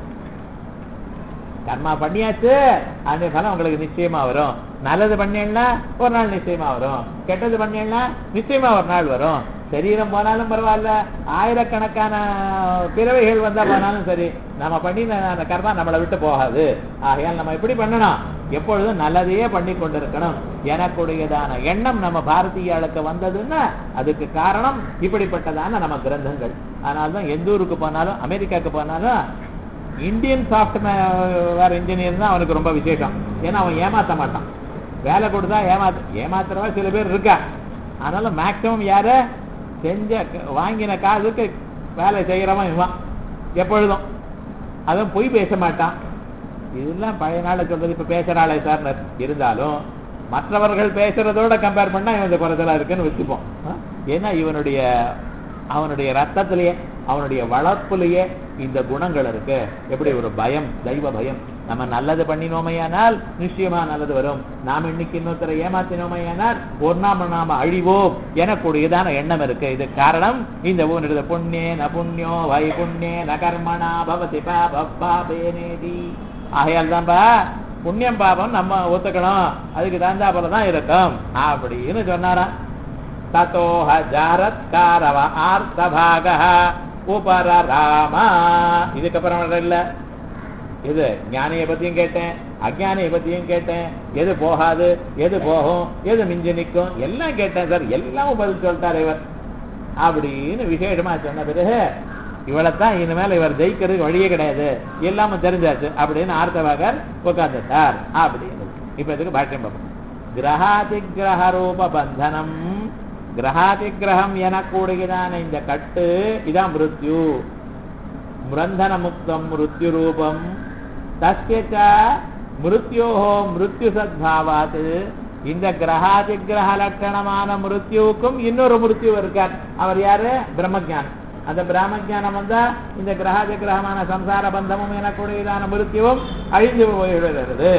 கர்மா பண்ணியாச்சு அந்த பலம் உங்களுக்கு நிச்சயமா வரும் நல்லது பண்ணீங்கன்னா ஒரு நாள் நிச்சயமா வரும் கெட்டது பண்ணீங்கன்னா நிச்சயமா ஒரு நாள் வரும் சரீரம் போனாலும் பரவாயில்ல ஆயிரக்கணக்கான பிறவைகள் வந்தா போனாலும் சரி நம்ம பண்ணின அந்த கர்மா நம்மளை விட்டு போகாது ஆகையால் நம்ம எப்படி பண்ணணும் எப்பொழுதும் நல்லதையே பண்ணி கொண்டிருக்கணும் எனக்குடையதான எண்ணம் நம்ம பாரதியாளுக்கு வந்ததுன்னா அதுக்கு காரணம் இப்படிப்பட்டதான நம்ம கிரந்தங்கள் அதனால்தான் எந்த ஊருக்கு போனாலும் அமெரிக்காவுக்கு போனாலும் இந்தியன் சாஃப்ட்வேர் இன்ஜினியர் தான் அவனுக்கு ரொம்ப விசேஷம் ஏன்னா அவன் ஏமாத்த மாட்டான் வேலை கொடுத்தா ஏமாத்த ஏமாத்துறவா சில பேர் இருக்கா அதனால மேக்சிமம் யாரு செஞ்ச வாங்கின காசுக்கு வேலை செய்யறவன் இவன் எப்பொழுதும் அதுவும் பொய் பேச மாட்டான் இதெல்லாம் பழைய நாள சொல்றது இப்ப பேசுறாளே சார் இருந்தாலும் மற்றவர்கள் பேசுறதோட கம்பேர் பண்ணா இவன் இந்த குறைச்சலா இருக்குன்னு வச்சுப்போம் ஏன்னா இவனுடைய அவனுடைய ரத்தத்திலேயே அவனுடைய வளர்ப்புலயே இந்த குணங்கள் இருக்கு எப்படி ஒரு பயம் தெய்வ பயம் நம்ம நல்லது பண்ணினோமையானால் நிச்சயமா நல்லது வரும் நாம் இன்னைக்கு இன்னொருத்தரை ஏமாத்தினோமையானால் ஒரு நாம நாம அழிவோம் எனக்கூடியதான எண்ணம் இருக்கு இது காரணம் இந்த ஊனிடுத புண்ணியே ந புண்ணியோ வை புண்ணியே ந கர்மணா பவதி பாபேனேதி ஆகையால் தான்பா புண்ணியம் பாபம் நம்ம ஒத்துக்கணும் அதுக்கு தகுந்தா போலதான் இருக்கும் அப்படின்னு சொன்னாராம் தத்தோஹ ஜாரத்காரவ ஆர்த்தபாக உபரராமா இதுக்கப்புறம் இல்ல இது ஞானிய பத்தியும் கேட்டேன் அஜானிய பத்தியும் கேட்டேன் எது போகாது எது போகும் எது மிஞ்சி நிற்கும் எல்லாம் கேட்டேன் சார் எல்லாமும் பதில் சொல்லிட்டார் இவர் அப்படின்னு விசேஷமா சொன்ன பிறகு இவளைத்தான் இனிமேல் இவர் ஜெயிக்கிறதுக்கு வழியே கிடையாது எல்லாமே தெரிஞ்சாச்சு அப்படின்னு ஆர்த்தவாகர் உட்கார்ந்துட்டார் அப்படின்னு இப்ப இதுக்கு பாஷ்யம் பார்ப்போம் கிரகாதி கிரக ரூப பந்தனம் கிரகாதி கிரகம் எனக்கூடியதான இந்த கட்டு இதான் மிருத்யு முரந்தன முக்தம் மிருத்யு ரூபம் தஸ்யச்ச மிருத்யோஹோ மிருத்யு சத்பாவாத் இந்த கிரகாதி கிரக லட்சணமான மிருத்யுவுக்கும் இன்னொரு மிருத்யு இருக்கார் அவர் யாரு பிரம்மஜானம் அந்த பிரம்மஜானம் வந்தா இந்த கிரகாதி கிரகமான சம்சார பந்தமும் எனக்கூடியதான மிருத்யுவும் அழிந்து போய்விடுகிறது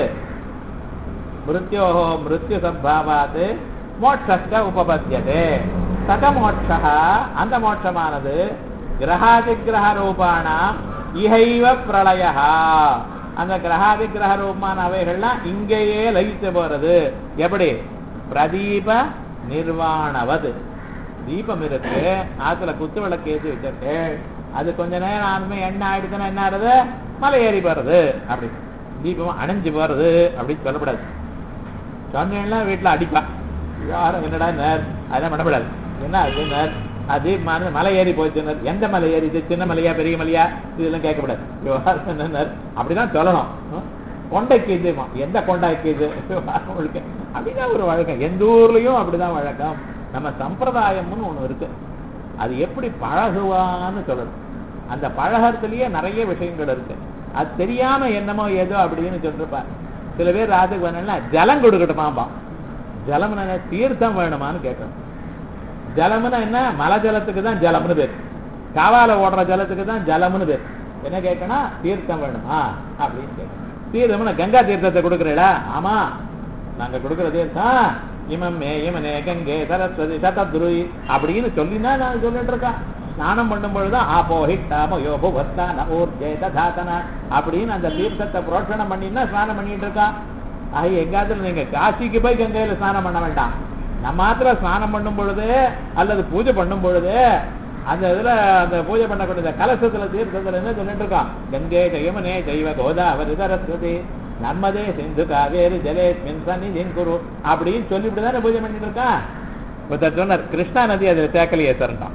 மிருத்யோஹோ மிருத்யு சத்பாவாத் மோட்சஸ்ட உபபத்தியதே சத மோட்ச அந்த மோட்சமானது கிரகாதி கிரக ரூபானாம் இகைவ பிரளய அந்த கிரகாதி கிரக ரூபமான அவைகள்லாம் இங்கேயே லயித்து போறது எப்படி பிரதீப நிர்வாணவது தீபம் இருக்கு ஆத்துல குத்து விளக்கு ஏற்றி வச்சிருக்கு அது கொஞ்ச நேரம் ஆனுமே எண்ணெய் ஆயிடுச்சுன்னா என்ன ஆறுது மலை ஏறி போறது அப்படி தீபம் அணைஞ்சு போறது அப்படின்னு சொல்லக்கூடாது சொன்னா வீட்டுல அடிப்பா யாரும் என்னடா நேர் அதான் பண்ணக்கூடாது என்ன அது நேர் அது மன- மலை ஏறி போச்சு எந்த மலை ஏறிச்சு சின்ன மலையா பெரிய மலையா இதெல்லாம் கேட்கக்கூடாது விவகாரம் என்ன நேர்? அப்படிதான் சொல்லணும் ம்? கொண்டைக்கு இது எந்த கொண்டாய்க்கு இது விவகாரம் முழுக்க அப்படிதான் ஒரு வழக்கம் எந்த ஊர்லயும் அப்படிதான் வழக்கம் நம்ம சம்பிரதாயம்னு ஒண்ணு இருக்கு அது எப்படி பழகுவான்னு சொல்லணும் அந்த பழகறதுலயே நிறைய விஷயங்கள் இருக்கு அது தெரியாம என்னமோ ஏதோ அப்படின்னு சொல்லிருப்பா சில பேர் ராஜுக்கு வேணும்னா ஜலம் கொடுக்கட்டுமாம்பா ஜலம்னா என்ன? தீர்த்தம் வேணுமான்னு கேட்கணும் ஜலம்னா என்ன மலை ஜலத்துக்கு தான் ஜலம்னு பேர் காவால ஓடுற ஜலத்துக்கு தான் ஜலம்னு பேர் என்ன கேட்கணும் தீர்த்தம் வேணுமா அப்படின்னு கேட்கணும் தீர்த்தம்னா கங்கா தீர்த்தத்தை கொடுக்குறீடா ஆமா நாங்க கொடுக்குற தீர்த்தம் இமம் மே இமனே கங்கே சரஸ்வதி சதத்ருய் அப்படின்னு சொல்லினா நான் சொல்லிட்டு இருக்கேன் ஸ்நானம் பண்ணும் பொழுதுதான் ஆபோ ஹிட்டாம யோபு வஸ்தான ஊர்ஜே ததாதன அப்படின்னு அந்த தீர்த்தத்தை புரோட்சணம் பண்ணினா ஸ்நானம் பண்ணிட்டு இருக்கான் ஆக எங்காத்துல நீங்க காசிக்கு போய் கங்கையில ஸ்நானம் பண்ண வேண்டாம் நம்ம மாத்திரம் ஸ்நானம் பண்ணும் பொழுது அல்லது பூஜை பண்ணும் பொழுது அந்த இதுல அந்த பூஜை பண்ணக்கூடிய இந்த கலசத்துல தீர்த்தத்துல என்ன சொல்லிட்டு இருக்கான் கங்கை ஜெயமனே ஜெய்வ கோதாவரி சரஸ்வதி நர்மதே சிந்து காவேரி ஜலேஸ்மின் சன்னிதின் குரு அப்படின்னு சொல்லிவிட்டு தானே பூஜை பண்ணிட்டு இருக்கான் ஒருத்தர் சொன்னார் கிருஷ்ணா நதி அதுல சேர்க்கலையே சார்ட்டான்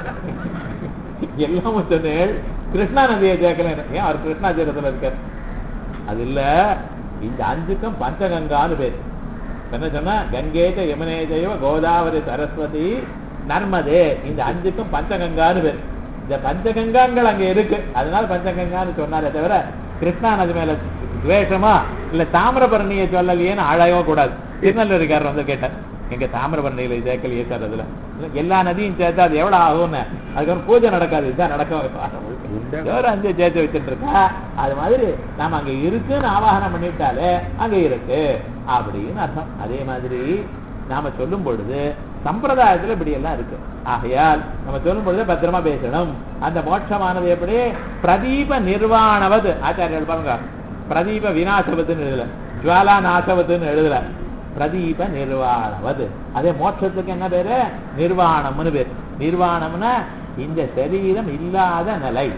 எல்லாமும் சொன்னேன் கிருஷ்ணா நதியை சேர்க்கல ஏன் அவர் கிருஷ்ணா தீரத்துல இருக்கார் அது இல்ல இந்த அஞ்சுக்கும் பஞ்சகங்கான்னு பேர் என்ன சொன்னா கங்கேஜ யமுனே ஜெயவ கோதாவரி சரஸ்வதி நர்மதே இந்த அஞ்சுக்கும் பஞ்சகங்கான்னு பேர் இந்த பஞ்சகங்காங்கள் அங்க இருக்கு அதனால பஞ்சகங்கான்னு சொன்னாரே தவிர கிருஷ்ணா நதி மேல துவேஷமா இல்ல தாமிரபரணியை சொல்லலையேன்னு அழகோ கூடாது திருநெல்வேலிக்காரர் வந்து கேட்டார் எங்க தாமிரபரணியில சேர்க்கலையே சார் அதுல இல்ல, எல்லா நதியும் சேர்த்தா அது எவ்வளவு ஆகும்னு அதுக்கப்புறம் பூஜை நடக்காது இதுதான் நடக்கும் வேற அஞ்சு சேர்த்து வச்சுட்டு இருக்கா அது மாதிரி நாம அங்க இருக்குன்னு ஆவாகனம் பண்ணிவிட்டாலே அங்க இருக்கு அப்படின்னு அர்த்தம் அதே மாதிரி நாம சொல்லும் பொழுது சம்பிரதாயத்துல இப்படி எல்லாம் இருக்கு ஆகையால் நம்ம சொல்லும் பொழுது பத்திரமா பேசணும் அந்த மோட்சமானது எப்படி பிரதீப நிர்வாணவது ஆச்சாரியர்கள் பாருங்க பிரதீப விநாசவத்துன்னு எழுதல ஜுவாலா நாசவத்துன்னு எழுதல பிரதீப நிர்வாணவது அதே மோட்சத்துக்கு என்ன பேரு நிர்வாணம்னு பேர் நிர்வாணம்னா இந்த சரீரம் இல்லாத நிலை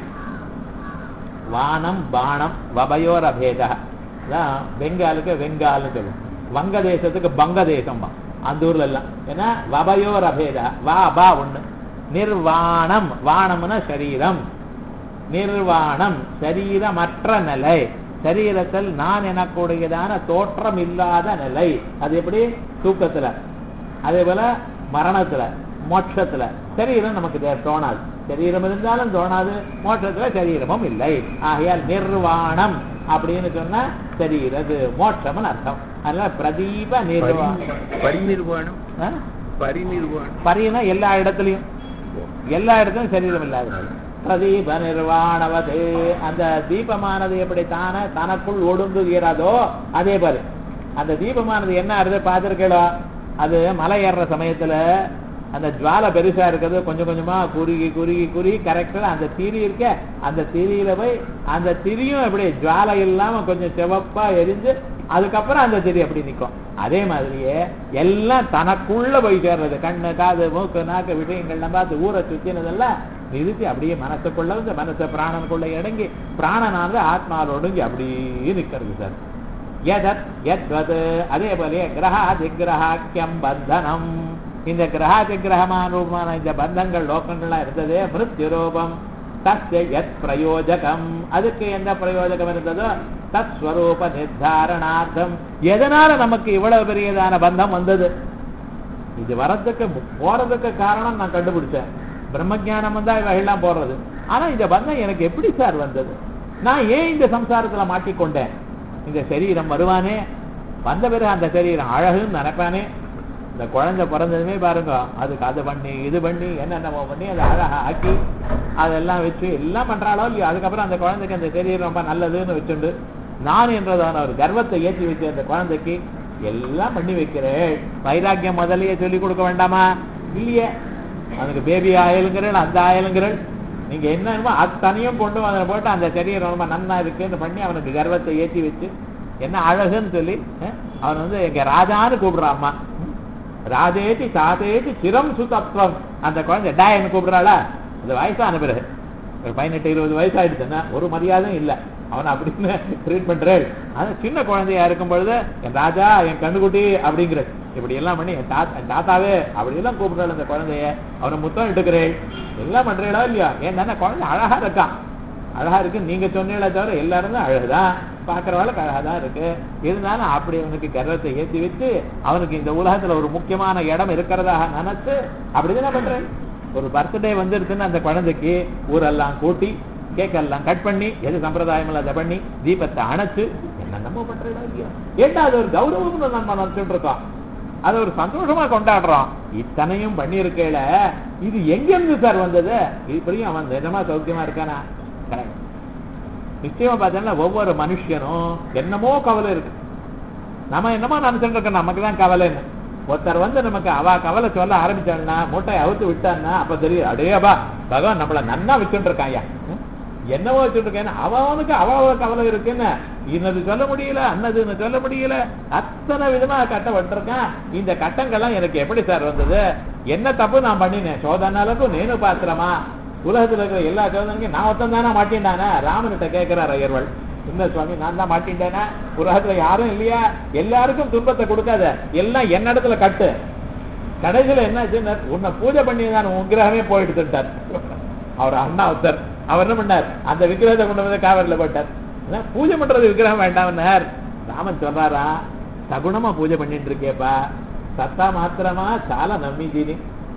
வானம் பானம் வபயோர பேத அதான் பெங்காலுக்கு வெங்கால்னு சொல்லுவோம் வங்கதேசத்துக்கு பங்கதேசம் அந்த ஊர்ல எல்லாம் ஏன்னா வபயோர பேத வா பா ஒண்ணு நிர்வாணம் வானம்னா சரீரம் நிர்வாணம் சரீரமற்ற நிலை சரீரத்தில் நான் எனக்கூடியதான தோற்றம் இல்லாத நிலை அது எப்படி தூக்கத்துல அதே போல மரணத்துல மோட்சத்துல சரீரம் நமக்கு தே- தோணாது சரீரம் இருந்தாலும் தோணாது மோட்சத்துல சரீரமும் இல்லை ஆகையால் நிர்வாணம் அப்படின்னு சொன்னா சரீரது மோட்சம்னு அர்த்தம் அதனால பிரதீப நிர்வாணம் பரிநிர்வாணம் ஆ? பரிநிர்வாணம் பரியனா எல்லா இடத்துலயும் எல்லா இடத்துலயும் சரீரம் இல்லாதது பிரதீப நிர்வாணவது அந்த தீபமானது எப்படி தான தனக்குள் ஒடுங்குகிறதோ அதே போல அந்த தீபமானது என்ன ஆறுது பார்த்திருக்கீங்களோ அது மலை ஏறுற சமயத்துல அந்த ஜுவாலை பெருசா இருக்கிறது கொஞ்சம் கொஞ்சமா குறுகி குறுகி குறுகி கரெக்டா அந்த திரி இருக்க அந்த திரியில போய் அந்த திரியும் எப்படி ஜுவாலை இல்லாம கொஞ்சம் சிவப்பா எரிஞ்சு அதுக்கப்புறம் அந்த திரி அப்படி நிக்கும் அதே மாதிரியே எல்லாம் தனக்குள்ள போய் சேர்றது கண்ணு காது மூக்கு நாக்கு விஷயங்கள்லாம் பார்த்து ஊரை சுத்தினதெல்லாம் நிறுத்தி அப்படியே மனசுக்குள்ள வந்து மனசு பிராணனுக்குள்ள இடங்கி பிராணனானது ஆத்மாவில் ஒடுங்கி அப்படியே நிக்கிறது சார் எதத் எத்வது அதே போல கிரகாதிகிரகாக்கியம் பந்தனம் இந்த கிரகாதிகிரகமான ரூபமான இந்த பந்தங்கள் லோகங்கள்லாம் இருந்ததே மிருத்யு ரூபம் தஸ்ய எத் பிரயோஜகம் அதுக்கு என்ன பிரயோஜகம் இருந்ததோ தத் ஸ்வரூப நிர்தாரணார்த்தம் எதனால நமக்கு இவ்வளவு பெரியதான பந்தம் வந்தது இது வரதுக்கு போறதுக்கு காரணம் நான் கண்டுபிடிச்சேன் பிரம்மஜானம் வந்தா இவைகள்லாம் போடுறது ஆனா இந்த பந்தம் எனக்கு எப்படி சார் வந்தது நான் ஏன் இந்த சம்சாரத்துல மாட்டிக்கொண்டேன் இந்த சரீரம் வருவானே வந்த பிறகு அந்த சரீரம் அழகுன்னு நினைப்பானே இந்த குழந்தை பிறந்ததுமே பாருங்க அதுக்கு அது பண்ணி இது பண்ணி என்னென்னமோ பண்ணி அதை அழகா ஆக்கி அதெல்லாம் வச்சு எல்லாம் பண்றாளோ இல்லையோ அதுக்கப்புறம் அந்த குழந்தைக்கு அந்த சரீரம் ரொம்ப நல்லதுன்னு வச்சுண்டு நான் என்றதான ஒரு கர்வத்தை ஏற்றி வச்சு அந்த குழந்தைக்கு எல்லாம் பண்ணி வைக்கிறேன் வைராக்கியம் முதல்லயே சொல்லி கொடுக்க வேண்டாமா இல்லையே அவனுக்கு பேபி ஆயிலுங்கிறள் அந்த ஆயிலுங்கிறள் நீங்க என்னமோ அத்தனையும் கொண்டு வந்து போட்டு அந்த சரீரம் ரொம்ப நன்னா இருக்குன்னு பண்ணி அவனுக்கு கர்வத்தை ஏற்றி வச்சு என்ன அழகுன்னு சொல்லி அஹ், அவன் வந்து எங்க ராஜான்னு கூப்பிடுறான் அம்மா ராஜேதி சாதேதி சிரம் சுதத்வம் அந்த குழந்தை டேன்னு கூப்பிடுறாளா அது வயசான பிறகு ஒரு பதினெட்டு இருபது வயசாயிடுச்சுன்னா ஒரு மரியாதையும் இல்லை அவன் அப்படின்னு ட்ரீட் பண்றேன் அது சின்ன குழந்தையா இருக்கும் பொழுது என் ராஜா என் கண்ணுக்குட்டி அப்படிங்கிற இப்படி எல்லாம் பண்ணி என் தாத்தா என் தாத்தாவே அப்படி எல்லாம் கூப்பிடுறாள் அந்த குழந்தைய அவனை முத்தம் எடுக்கிறேன் எல்லாம் பண்றீங்களா இல்லையா ஏன் தானே குழந்தை அழகா இருக்கான் அழகா இருக்கு நீங்க சொன்னீங்களே தவிர எல்லாரும் தான் அழகுதான் பாக்குறவளுக்கு அழகா தான் இருக்கு இருந்தாலும் அப்படி அவனுக்கு கர்வத்தை ஏற்றி வச்சு அவனுக்கு இந்த உலகத்துல ஒரு முக்கியமான இடம் இருக்கிறதாக நினைச்சு அப்படிதானே பண்றேன் ஒரு பர்த்டே வந்துருச்சுன்னு அந்த குழந்தைக்கு ஊரெல்லாம் கூட்டி கேக்கெல்லாம் கட் பண்ணி எது சம்பிரதாயம் அதை பண்ணி தீபத்தை அணைச்சு என்னென்னமோ பண்றதா இல்லையா ஏண்டா அது ஒரு கௌரவம்னு நம்ம நினைச்சுட்டு இருக்கோம் அதை ஒரு சந்தோஷமா கொண்டாடுறோம் இத்தனையும் பண்ணியிருக்கேல இது எங்க இருந்து சார் வந்தது இப்படியும் அவன் நிஜமா சௌக்கியமா இருக்கானா Correct. நிச்சயமா பார்த்தீங்கன்னா ஒவ்வொரு மனுஷனும் என்னமோ கவலை இருக்கு நம்ம என்னமோ நினைச்சுட்டு இருக்கோம் நமக்கு தான் கவலைன்னு ஒருத்தர் வந்து நமக்கு அவ கவலை சொல்ல ஆரம்பிச்சான்னா மூட்டையை அவுத்து விட்டான்னா அப்ப தெரியும் அடேபா பகவான் நம்மள நன்னா வச்சுட்டு இருக்கான் ஐயா ம்? என்னவோ வச்சுட்டு இருக்கேன் அவனுக்கு அவ கவலை இருக்குன்னு இன்னது சொல்ல முடியல அன்னதுன்னு சொல்ல முடியல அத்தனை விதமா கட்டப்பட்டிருக்கான் இந்த கட்டங்கள்லாம் எனக்கு எப்படி சார் வந்தது என்ன தப்பு நான் பண்ணினேன் சோதனாலுக்கும் நேனு பாத்திரமா உலகத்துல இருக்கிற எல்லா சோதனைக்கும் நான் ஒருத்தன் தானே மாட்டின்டானே ராமன்கிட்ட கேட்கிறார் ஐயர்வள் என்ன சுவாமி நான் தான் மாட்டின்டேனா உலகத்துல யாரும் இல்லையா எல்லாருக்கும் துன்பத்தை கொடுக்காத எல்லாம் என்னிடத்துல கட்டு கடைசியில என்ன உன்னை பூஜை பண்ணி தான் உன் விக்கிரகமே போயிடுத்துட்டார் அவர் அண்ணா ஒருத்தர் அவர் என்ன பண்ணார் அந்த விக்கிரகத்தை கொண்டு வந்து காவிரில போட்டார் என்ன, பூஜை பண்றது விக்கிரகம் வேண்டாம்னார் ராமன் சொல்றாரா சகுணமா பூஜை பண்ணிட்டு இருக்கேப்பா சத்தா மாத்திரமா சால நம்பிதினி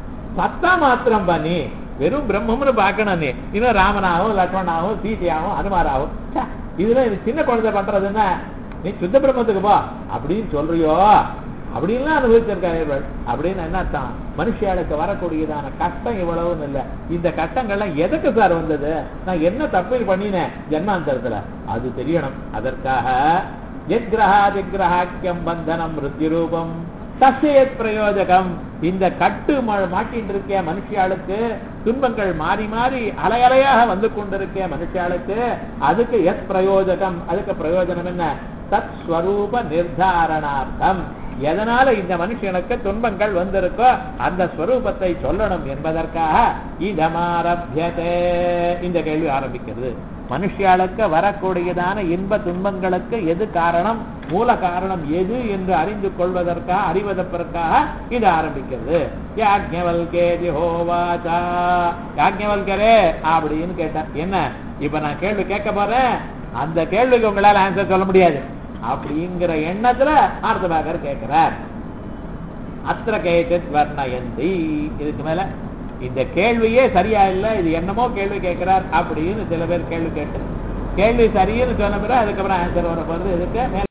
சத்தா மாத்திரம் பண்ணி வெறும் பிரம்மம்னு பார்க்கணும் நீ இன்னும் ராமனாகவும் லக்ஷ்மணாகவும் சீதையாகவும் அனுமாராகவும் ச்சே, இதெல்லாம் இது சின்ன குழந்தை பண்றதுன்னா நீ சுத்த பிரம்மத்துக்கு போ அப்படின்னு சொல்றியோ அப்படின்லாம் அனுபவிச்சிருக்கார்கள் அப்படின்னு என்ன அர்த்தம் மனுஷியாளுக்கு வரக்கூடியதான கஷ்டம் இவ்வளவுன்னு இல்லை இந்த கஷ்டங்கள்லாம் எதுக்கு சார் வந்தது நான் என்ன தப்பு பண்ணினேன் ஜென்மாந்தரத்துல அது தெரியணும் அதற்காக எத்கிரகாதிகிரகாக்கியம் பந்தனம் மிருத்யுரூபம் தசேத் பிரயோஜகம் இந்த கட்டு ம- மாட்டின்னு இருக்க மனுஷியாளுக்கு துன்பங்கள் மாறி மாறி அலையலையாக வந்து கொண்டிருக்க மனுஷியாளுக்கு அதுக்கு எத் பிரயோஜகம் அதுக்கு பிரயோஜனம் என்ன தத் ஸ்வரூப நிர்தாரணார்த்தம் எதனால இந்த மனுஷனுக்கு துன்பங்கள் வந்திருக்கோ அந்த ஸ்வரூபத்தை சொல்லணும் என்பதற்காக இதமாரபியதே இந்த கேள்வி ஆரம்பிக்கிறது மனுஷியாளுக்கு வரக்கூடியதான இன்ப துன்பங்களுக்கு எது காரணம் மூல காரணம் எது என்று அறிந்து கொள்வதற்காக அறிவதற்காக இது ஆரம்பிக்கிறது யாஜ்ஞவல்கேதி ஹோவாச்சா யாஜ்ஞவல்கரே அப்படின்னு கேட்டார் என்ன இப்ப நான் கேள்வி கேட்க போறேன் அந்த கேள்விக்கு உங்களால ஆன்சர் சொல்ல முடியாது அப்படிங்கிற எண்ணத்துல ஆர்த்தபாகர் கேட்கிறார் அத்திர கேச்சித் வர்ணயந்தி இதுக்கு மேல இந்த கேள்வியே சரியா இல்ல இது என்னமோ கேள்வி கேட்கிறார் அப்படின்னு சில பேர் கேள்வி கேட்டு கேள்வி சரின்னு சொன்ன பிறகு அதுக்கப்புறம் ஆன்சர் வர போறது இதுக்கு மேல